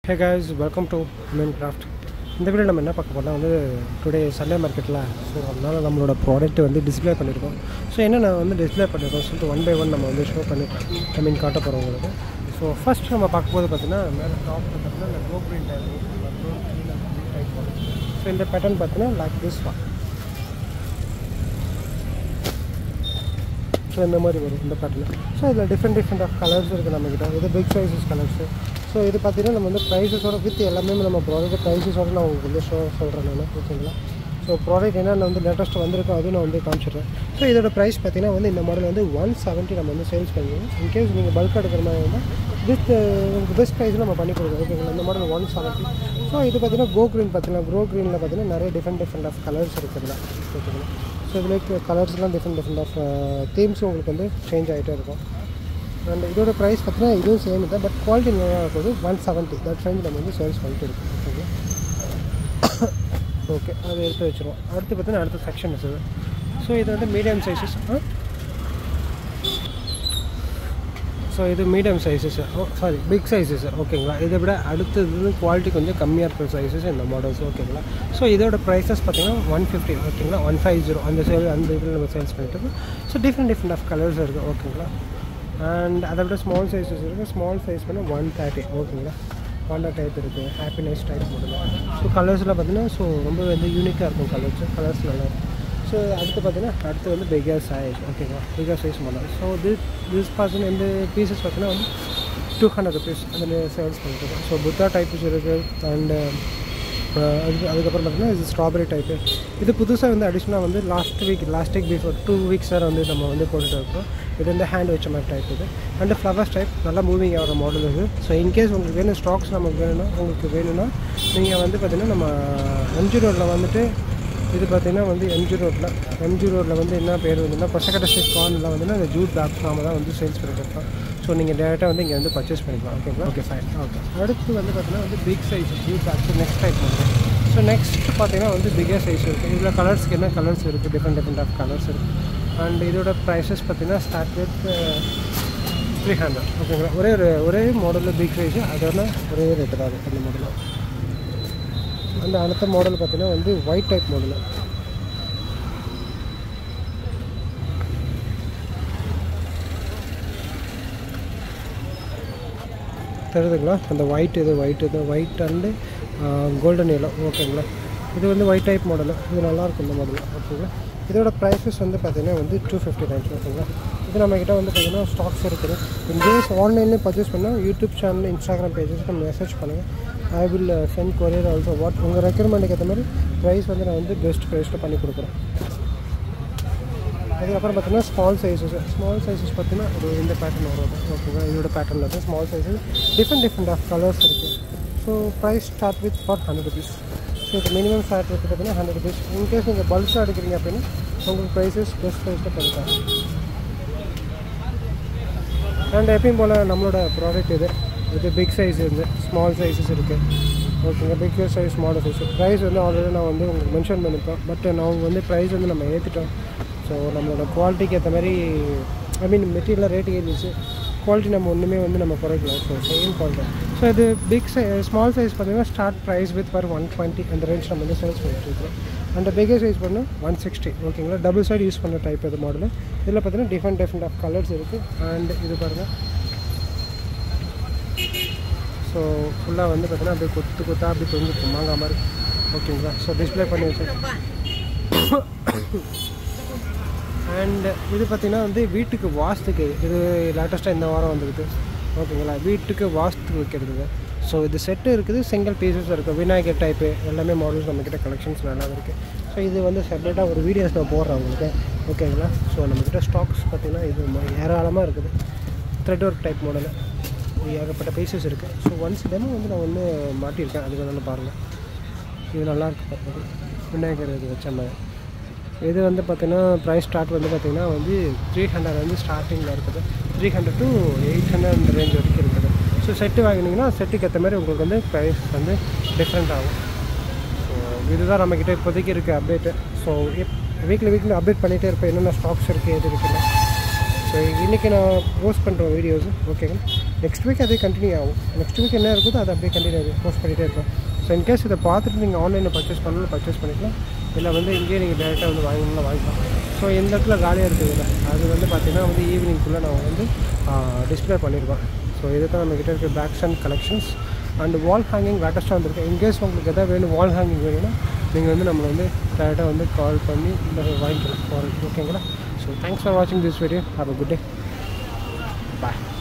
hey guys welcome to main craft இந்த video நம்ம என்ன பார்க்க போனால் வந்து டுடே சண்டே மார்க்கெட்டில் ஸோ அதனால் நம்மளோட ப்ராடக்ட் வந்து டிஸ்ப்ளே பண்ணியிருக்கோம் ஸோ என்னென்ன வந்து டிஸ்ப்ளே பண்ணியிருக்கோம் சொல்லிட்டு ஒன் பை ஒன் நம்ம வந்து ஷோ பண்ணி ஐ மீன் காட்ட போகிறோம் உங்களுக்கு ஸோ ஃபஸ்ட் நம்ம பார்க்கும்போது பார்த்தீங்கன்னா மேலே டாப் பார்த்தீங்கன்னா இந்த go green type type so இந்த பேட்டர்ன் பார்த்தீங்கன்னா லைக் திஸ் ஒன் ஸோ இந்த மாதிரி வரும் இந்த பேட்டர்ன் ஸோ இதில் டிஃப்ரெண்ட் டிஃப்ரெண்ட் ஆஃப் கலர்ஸ் இருக்குது நம்மக்கிட்ட இது பிக் சைஸஸ் கலர்ஸு ஸோ இது பார்த்தீங்கன்னா நம்ம வந்து ப்ரைஸஸோட வித் எல்லாமே நம்ம ப்ராடக்ட் ப்ரைஸஸோட நான் உங்களுக்கு வந்து ஷோ சொல்கிறேன் நான் ஓகேங்களா ஸோ ப்ராடக்ட் என்னென்ன வந்து லேட்டஸ்ட் வந்திருக்கோ அதுவும் நான் வந்து காமிச்சிடுறேன் ஸோ இதோட ப்ரைஸ் பார்த்தீங்கன்னா வந்து இந்த மாடல் வந்து ஒன் செவன்ட்டி நம்ம வந்து சேல்ஸ் பண்ணுவோம் இன்கேஸ் நீங்கள் பல்க் எடுக்கிற மாதிரி இருந்தால் வித் உங்களுக்கு பெஸ்ட் ப்ரைஸ் நம்ம பண்ணி கொடுக்குறோம் ஓகேங்களா இந்த மாடல் ஒன் செவன்ட்டி ஸோ இது பார்த்தீங்கன்னா கோ க்ரீன் பார்த்தீங்கன்னா க்ரோ க்ரீனில் பார்த்தீங்கன்னா நிறைய டிஃப்ரெண்ட் டிஃப்ரெண்ட் ஆஃப் கலர்ஸ் இருக்குதுல ஓகேங்களா ஸோ இதில் கலர்ஸ்லாம் டிஃப்ரெண்ட் டிஃப்ரெண்ட் ஆஃப் தீம்ஸும் உங்களுக்கு வந்து சேஞ்ச் ஆகிட்டே இருக்கும் அண்ட் இதோட ப்ரைஸ் பார்த்தீங்கன்னா இதுவும் சேம் தான் பட் குவாலிட்டி நல்லா இருக்குது ஒன் செவன்ட்டி தட் ரேஞ்ச் நம்ம வந்து சேல்ஸ் பண்ணிட்டு இருக்கோம் ஓகேங்களா ஓகே அதை எடுத்து வச்சுருவோம் அடுத்து பார்த்தீங்கன்னா அடுத்த செக்ஷன் இது ஸோ இது வந்து மீடியம் சைஸஸ் ஸோ இது medium sizes oh sorry big sizes ஓகேங்களா இதை விட அடுத்தது குவாலிட்டி கொஞ்சம் கம்மியாக இருக்கிற சைஸஸ் இந்த மாடல்ஸ் ஓகேங்களா ஸோ இதோட ப்ரைஸஸ் பார்த்தீங்கன்னா ஒன் ஃபிஃப்டி ஓகேங்களா ஒன் ஃபைவ் ஜீரோ அந்த சேல் அந்த இதில் நம்ம சேல்ஸ் பண்ணிட்டு இருக்கோம் so different different of colours இருக்குது ஓகேங்களா அண்ட் அதை விட ஸ்மால் சைஸஸ் இருக்குது ஸ்மால் சைஸ் பண்ணால் ஒன் தேர்ட்டி ஓகேங்களா பாண்டா டைப் இருக்குது ஹாப்பினஸ் டைப் மாடல் ஸோ கலர்ஸ்லாம் பார்த்தீங்கன்னா ஸோ ரொம்ப வந்து யூனிக்காக இருக்கும் கலர்ஸ் கலர்ஸ் நல்லா இருக்கும் ஸோ அடுத்து பார்த்தீங்கன்னா அடுத்து வந்து பிகர் சைஸ் ஓகேங்களா figure size model so this this பார்த்தீங்கன்னா இந்த பீசஸ் பார்த்தீங்கன்னா வந்து டூ ஹண்ட்ரட் ருபீஸ் அதில் சேல்ஸ் பண்ணிட்டு ஸோ புத்தா டைப்ஸ் இருக்குது அண்டு அது அதுக்கப்புறம் பார்த்தீங்கன்னா இது ஸ்ட்ராபெரி டைப்பு இது புதுசாக வந்து அடிஷ்னலாக வந்து last week last week before two weeks வேறு வந்து நம்ம வந்து போட்டுட்டு இருக்கோம் இது வந்து ஹேண்ட் வச்ச மாதிரி டைப் இது அண்டு ஃப்ளவர்ஸ் டைப் நல்லா மூவிங் ஆகிற மாடல் இது ஸோ இன்கேஸ் உங்களுக்கு வேணும் ஸ்டாக்ஸ் நமக்கு வேணும்னா உங்களுக்கு வேணும்னா நீங்கள் வந்து பார்த்திங்கன்னா நம்ம எம்ஜி ரோட்டில் வந்துட்டு இது பார்த்திங்கன்னா வந்து எம்ஜி ரோட்டில் எம்ஜி ரோட்டில் வந்து என்ன பேர் வந்துன்னா கொசக்கட்டை ஸ்ட்ரீட் கார்னில் வந்துன்னா அந்த ஜூட் பேக் நாம தான் வந்து சேல்ஸ் பண்ணிருக்கோம் ஸோ நீங்கள் டேரெக்டாக வந்து இங்கே வந்து பர்ச்சேஸ் பண்ணிக்கலாம் ஓகேங்களா ஓகே ஃபைன் ஓகே அடுத்து வந்து பார்த்தீங்கன்னா வந்து big size jute bags next type வந்து ஸோ நெக்ஸ்ட் பார்த்தீங்கன்னா வந்து பிகர் சைஸ் இருக்குது இதில் கலர்ஸ்க்கு என்ன கலர்ஸ் இருக்குது டிஃப்ரெண்ட் டிஃப்ரெண்ட் ஆஃப் கலர்ஸ் இருக்குது அண்ட் இதோட ப்ரைஸஸ் பார்த்தீங்கன்னா ஸ்டார்ட் வித் த்ரீ ஹண்ட்ரட் ஓகேங்களா ஒரே ஒரு ஒரே மாடலில் பிக் சைஸு அதோட ஒரே ரேட்டு தான் அது அந்த மாடலில் அந்த அடுத்த மாடல் பார்த்தீங்கன்னா வந்து ஒயிட் டைப் மாடலு தெரியுதுங்களா அந்த ஒயிட் இது ஒயிட் இது ஒயிட் அண்டு கோல்டன் எல்லோ ஓகேங்களா இது வந்து ஒயிட் டைப் மாடலு இது நல்லாயிருக்கும் இந்த மாடல் ஓகேங்களா இதோட ப்ரைஸஸ் வந்து பார்த்தீங்கன்னா வந்து டூ ஃபிஃப்டி நைன் ஓகேங்களா இது நம்மக்கிட்ட வந்து பார்த்தீங்கன்னா ஸ்டாக்ஸ் இருக்குது இன்கேஸ் ஆன்லைன்லேயே பர்ச்சேஸ் பண்ணால் யூடியூப் சேனல் இன்ஸ்டாகிராம் பேஜஸ்க்கு மெசேஜ் பண்ணுங்கள் I will send courier also what உங்கள் ரெக்யர்மெண்ட்டுக்கு ஏற்ற மாதிரி ப்ரைஸ் வந்து நான் வந்து பெஸ்ட் ப்ரைஸில் பண்ணி கொடுக்குறேன் அதுக்கப்புறம் பார்த்தீங்கன்னா ஸ்மால் சைஸஸ் ஸ்மால் சைஸஸ் பார்த்தீங்கன்னா ஒரு இந்த பேட்டர்ன் வரும் ஓகேங்களா இதோட பேட்டர்னில் இருக்குது small sizes different different of colours இருக்குது so price start with four hundred rupees so இது மினிமம் ஸ்டார்ட் வித் பார்த்தீங்கன்னா ஹண்ட்ரட் ருபீஸ் இன்கேஸ் நீங்கள் பல்காக எடுக்கிறீங்க அப்படின்னா உங்களுக்கு ப்ரைஸஸ் பெஸ்ட் ப்ரைஸில் பண்ணிக்கலாம் அண்ட் எப்பயும் போல் நம்மளோட ப்ராடக்ட் இது இது பிக் சைஸ் இருந்து ஸ்மால் சைஸஸ் இருக்குது ஓகேங்க big size small size price வந்து ஆல்ரெடி நான் வந்து உங்களுக்கு மென்ஷன் பண்ணியிருப்பேன் பட் நான் வந்து ப்ரைஸ் வந்து நம்ம ஏற்றிட்டோம் ஸோ நம்மளோட குவாலிட்டிக்கு ஏற்ற மாதிரி ஐ மீன் மெட்டீரியலாக ரேட்டு ஏறிச்சு குவாலிட்டி நம்ம ஒன்றுமே வந்து நம்ம குறைக்கலாம் ஸோ சேம் குவாலிட்டி ஸோ இது பிக் சை ஸ்மால் சைஸ் பார்த்தீங்கன்னா start price with for one twenty அந்த ரேஞ்ச் நம்ம வந்து சேல்ஸ் பண்ணிட்டு இருக்கோம் அண்ட் பிகர் சைஸ் பண்ணால் ஒன் சிக்ஸ்டி ஓகேங்களா டபுள் சைடு யூஸ் பண்ண டைப் இது மாடல் இதில் பார்த்தீங்கன்னா டிஃப்ரெண்ட் டிஃப்ரெண்ட் ஆஃப் கலர்ஸ் இருக்குது அண்ட் இது பாருங்கள் ஸோ ஃபுல்லாக வந்து பார்த்தீங்கன்னா அப்படியே கொத்து கொத்தாக அப்படி தொங்கிட்டு மாங்காய் மாதிரி ஓகேங்களா ஸோ டிஸ்பிளே பண்ணி வச்சு அண்ட் இது பார்த்திங்கன்னா வந்து வீட்டுக்கு வாஸ்துக்கு இது லேட்டஸ்ட்டாக இந்த வாரம் வந்துருக்கு ஓகேங்களா வீட்டுக்கு வாஸ்து வைக்கிறது ஸோ இது செட்டு இருக்குது சிங்கிள் பீசஸ் இருக்குது விநாயகர் டைப்பு எல்லாமே மாடல்ஸ் நம்மக்கிட்ட கலெக்ஷன்ஸ் நல்லா இருக்குது ஸோ இது வந்து செப்பரேட்டாக ஒரு வீடியோஸ் நான் போடுறேன் உங்களுக்கு ஓகேங்களா ஸோ நம்மக்கிட்ட ஸ்டாக்ஸ் பார்த்திங்கன்னா இது ஏராளமாக இருக்குது த்ரெட் ஒர்க் டைப் மாடலு ஏகப்பட்ட பீசஸ் இருக்குது ஸோ ஒன்ஸ் டெமோ வந்து நான் வந்து மாட்டியிருக்கேன் அது வந்து பாருங்கள் இது நல்லாயிருக்கு பார்க்குறது விநாயகர் இது வச்ச மாதிரி இது வந்து பார்த்திங்கன்னா ப்ரைஸ் ஸ்டார்ட் வந்து பார்த்திங்கன்னா வந்து த்ரீ ஹண்ட்ரட் வந்து ஸ்டார்டிங்கில் இருக்குது three hundred to eight hundred அந்த ரேஞ்ச் வரைக்கும் இருக்குது ஸோ செட்டு வாங்கினீங்கன்னா செட்டுக்கு ஏற்ற மாதிரி உங்களுக்கு வந்து ப்ரைஸ் வந்து டிஃப்ரெண்ட் ஆகும் ஸோ இதுதான் நம்மக்கிட்ட இப்போதைக்கு இருக்குது update so weekly weekly update பண்ணிகிட்டே இருப்பேன் என்னென்ன ஸ்டாக்ஸ் இருக்குது எது இருக்குன்னு ஸோ இன்றைக்கி நான் போஸ்ட் பண்ணுற வீடியோஸு ஓகேங்க நெக்ஸ்ட் வீக் அதே கண்டினியூ ஆகும் நெக்ஸ்ட் வீக் என்ன இருக்குதோ அதை அப்படியே கண்டினியூ போஸ்ட் பண்ணிகிட்டே இருப்போம் ஸோ இன்கேஸ் இதை பார்த்துட்டு நீங்கள் ஆன்லைனில் பர்ச்சேஸ் பண்ணணும் பர்ச்சேஸ் பண்ணிக்கலாம் இல்லை வந்து இங்கேயே நீங்கள் டேரெக்டாக வந்து வாங்கணும்னா வாங்கிக்கலாம் ஸோ இந்த இடத்துல காலியாக இருக்குதுல்ல அது வந்து பார்த்திங்கன்னா வந்து ஈவினிங்குள்ளே நான் வந்து டிஸ்பிளே பண்ணியிருப்பேன் ஸோ இது தான் நம்மக்கிட்ட இருக்க bag stand collections and wall hanging லேட்டஸ்ட்டாக வந்திருக்கு இன்கேஸ் உங்களுக்கு எதாவது வேணும் வால் ஹேங்கிங் வேணும்னா நீங்கள் வந்து நம்மளை வந்து டேரெக்டாக வந்து கால் பண்ணி இந்த வாங்கிக்கலாம் ஓகேங்களா ஸோ தேங்க்ஸ் ஃபார் வாட்சிங் this video have a good day bye